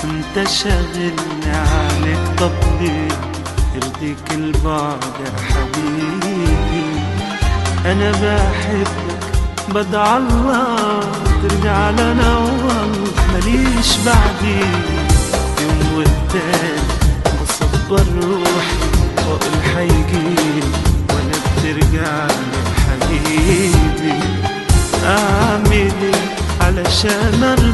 انت شاغلني عنك طب ليه يرضيك البعد يا حبيبي انا بحبك بدع الله ترجع لنا والله ماليش بعديك يوم والتاني بصبر روحي واقول حيجيلي وانا بترجع لي حبيبي اعمل ايه علشان ارضى